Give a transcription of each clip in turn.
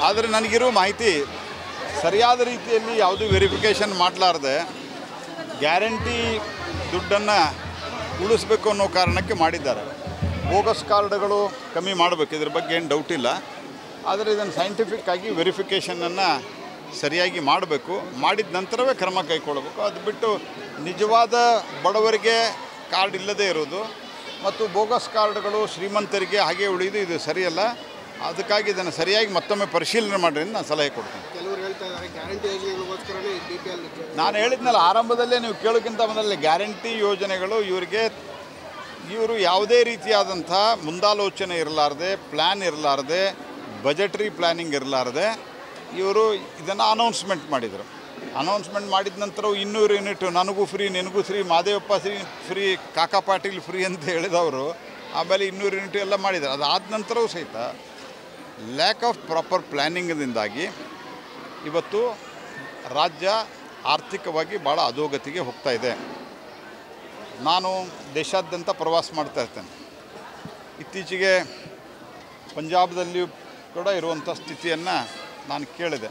ಆದರೆ ನನಗಿರೋ ಮಾಹಿತಿ ಸರಿಯಾದ ರೀತಿಯಲ್ಲಿ ಯಾವುದೂ ವೆರಿಫಿಕೇಷನ್ ಮಾಡಲಾರ್ದೆ ಗ್ಯಾರಂಟಿ ದುಡ್ಡನ್ನು ಉಳಿಸ್ಬೇಕು ಅನ್ನೋ ಕಾರಣಕ್ಕೆ ಮಾಡಿದ್ದಾರೆ ಬೋಗಸ್ ಕಾರ್ಡ್ಗಳು ಕಮ್ಮಿ ಮಾಡಬೇಕು ಇದ್ರ ಬಗ್ಗೆ ಏನು ಡೌಟ್ ಇಲ್ಲ ಆದರೆ ಇದನ್ನು ಸೈಂಟಿಫಿಕ್ ಆಗಿ ವೆರಿಫಿಕೇಷನನ್ನು ಸರಿಯಾಗಿ ಮಾಡಬೇಕು ಮಾಡಿದ ನಂತರವೇ ಕ್ರಮ ಕೈಗೊಳ್ಳಬೇಕು ಅದು ಬಿಟ್ಟು ನಿಜವಾದ ಬಡವರಿಗೆ ಕಾರ್ಡ್ ಇಲ್ಲದೇ ಇರೋದು ಮತ್ತು ಬೋಗಸ್ ಕಾರ್ಡ್ಗಳು ಶ್ರೀಮಂತರಿಗೆ ಹಾಗೆ ಉಳಿದು ಇದು ಸರಿಯಲ್ಲ ಅದಕ್ಕಾಗಿ ಇದನ್ನು ಸರಿಯಾಗಿ ಮತ್ತೊಮ್ಮೆ ಪರಿಶೀಲನೆ ಮಾಡಿರಿ ಅಂತ ನಾನು ಸಲಹೆ ಕೊಡ್ತೀನಿ ಕೆಲವರು ಹೇಳ್ತಾ ಇದ್ದಾರೆ ಗ್ಯಾರಂಟಿ ಯೋಜನೆಗಳಿಗೋಸ್ಕರನೇ ಈ ಬಿ ಪಿ ಎಲ್ ನಾನು ಹೇಳಿದ್ನಲ್ಲ ಆರಂಭದಲ್ಲೇ ನೀವು ಕೇಳೋಕ್ಕಿಂತ ಮೊದಲೇ ಗ್ಯಾರಂಟಿ ಯೋಜನೆಗಳು ಇವರಿಗೆ ಇವರು ಯಾವುದೇ ರೀತಿಯಾದಂಥ ಮುಂದಾಲೋಚನೆ ಇರಲಾರ್ದೆ ಪ್ಲ್ಯಾನ್ ಇರಲಾರ್ದೆ ಬಜೆಟ್ರಿ ಪ್ಲ್ಯಾನಿಂಗ್ ಇರಲಾರ್ದೆ ಇವರು ಇದನ್ನು ಅನೌನ್ಸ್ಮೆಂಟ್ ಮಾಡಿದರು ಅನೌನ್ಸ್ಮೆಂಟ್ ಮಾಡಿದ ನಂತರ ಇನ್ನೂರು ಯೂನಿಟ್ ನನಗೂ ಫ್ರೀ ನಿನಗೂ ಫ್ರೀ ಮಾದೇವಪ್ಪ ಫ್ರೀ ಫ್ರೀ ಕಾಕಾ ಪಾಟೀಲ್ ಫ್ರೀ ಅಂತ ಹೇಳಿದವರು ಆಮೇಲೆ ಇನ್ನೂರು ಯೂನಿಟ್ ಎಲ್ಲ ಮಾಡಿದ್ದಾರೆ ಅದಾದ ನಂತರವೂ ಸಹಿತ ಲ್ಯಾಕ್ ಆಫ್ ಪ್ರಾಪರ್ ಪ್ಲ್ಯಾನಿಂಗ್ದಿಂದಾಗಿ ಇವತ್ತು ರಾಜ್ಯ ಆರ್ಥಿಕವಾಗಿ ಭಾಳ ಅಧೋಗತಿಗೆ ಹೋಗ್ತಾ ಇದೆ ನಾನು ದೇಶಾದ್ಯಂತ ಪ್ರವಾಸ ಮಾಡ್ತಾ ಇರ್ತೇನೆ ಇತ್ತೀಚೆಗೆ ಪಂಜಾಬ್ದಲ್ಲಿಯೂ ಕೂಡ ಇರುವಂಥ ಸ್ಥಿತಿಯನ್ನು ನಾನು ಕೇಳಿದೆ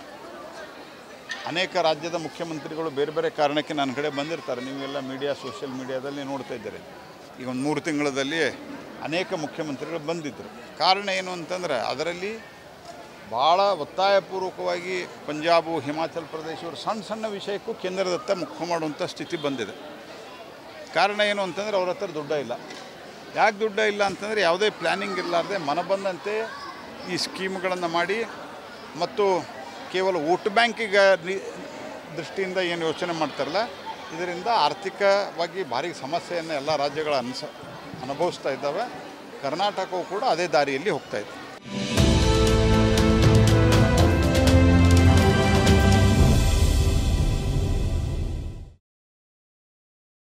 ಅನೇಕ ರಾಜ್ಯದ ಮುಖ್ಯಮಂತ್ರಿಗಳು ಬೇರೆ ಬೇರೆ ಕಾರಣಕ್ಕೆ ನನ್ನ ಕಡೆ ಬಂದಿರ್ತಾರೆ ನೀವೆಲ್ಲ ಮೀಡಿಯಾ ಸೋಷಿಯಲ್ ಮೀಡಿಯಾದಲ್ಲಿ ನೋಡ್ತಾ ಇದ್ದೀರಿ ಈಗ ಒಂದು ಮೂರು ತಿಂಗಳಲ್ಲಿ ಅನೇಕ ಮುಖ್ಯಮಂತ್ರಿಗಳು ಬಂದಿದ್ದರು ಕಾರಣ ಏನು ಅಂತಂದರೆ ಅದರಲ್ಲಿ ಭಾಳ ಒತ್ತಾಯಪೂರ್ವಕವಾಗಿ ಪಂಜಾಬು ಹಿಮಾಚಲ್ ಪ್ರದೇಶ ಇವರು ಸಣ್ಣ ಸಣ್ಣ ವಿಷಯಕ್ಕೂ ಕೇಂದ್ರದತ್ತ ಮುಖ ಮಾಡುವಂಥ ಸ್ಥಿತಿ ಬಂದಿದೆ ಕಾರಣ ಏನು ಅಂತಂದರೆ ಅವ್ರ ಹತ್ರ ದುಡ್ಡ ಇಲ್ಲ ಯಾಕೆ ದುಡ್ಡ ಇಲ್ಲ ಅಂತಂದರೆ ಯಾವುದೇ ಪ್ಲ್ಯಾನಿಂಗ್ ಇರಲಾರ್ದೆ ಮನ ಬಂದಂತೆ ಈ ಸ್ಕೀಮ್ಗಳನ್ನು ಮಾಡಿ ಮತ್ತು ಕೇವಲ ವೋಟ್ ಬ್ಯಾಂಕಿಗೆ ನಿ- ದೃಷ್ಟಿಯಿಂದ ಏನು ಯೋಚನೆ ಮಾಡ್ತಾರಲ್ಲ ಇದರಿಂದ ಆರ್ಥಿಕವಾಗಿ ಭಾರಿ ಸಮಸ್ಯೆಯನ್ನು ಎಲ್ಲ ರಾಜ್ಯಗಳು ಅನ್ಸ ಅನುಭವಿಸ್ತಾ ಇದ್ದಾವೆ ಕರ್ನಾಟಕವು ಕೂಡ ಅದೇ ದಾರಿಯಲ್ಲಿ ಹೋಗ್ತಾ ಇದೆ